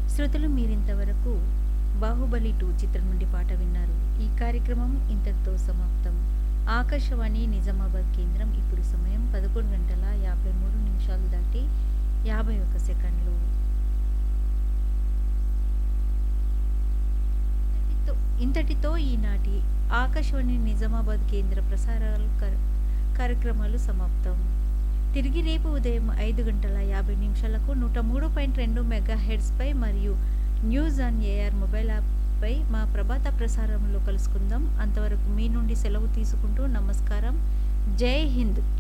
శ్రోతలు మీరింతవరకు బాహుబలి టూ చిత్రం నుండి పాట విన్నారు ఈ కార్యక్రమం ఇంతటితో సమాప్తం ఆకాశవాణి నిజామాబాద్ కేంద్రం ఇప్పుడు సమయం పదకొండు గంటల యాభై మూడు నిమిషాలు దాటి యాభై ఒక్క సెకండ్లు ఇంతటితో ఇంతటితో ఈనాటి ఆకాశవాణి నిజామాబాద్ కేంద్ర ప్రసారాలు కర్- కార్యక్రమాలు సమాప్తం తిరిగి రేపు ఉదయం ఐదు గంటల యాభై నిమిషాలకు నూట మూడు పాయింట్ రెండు మెగా హెడ్స్పై మరియు న్యూస్ ఆన్ ఏఆర్ మొబైల్ యాప్పై మా ప్రభాత ప్రసారంలో కలుసుకుందాం అంతవరకు మీ నుండి సెలవు తీసుకుంటూ నమస్కారం జై హింద్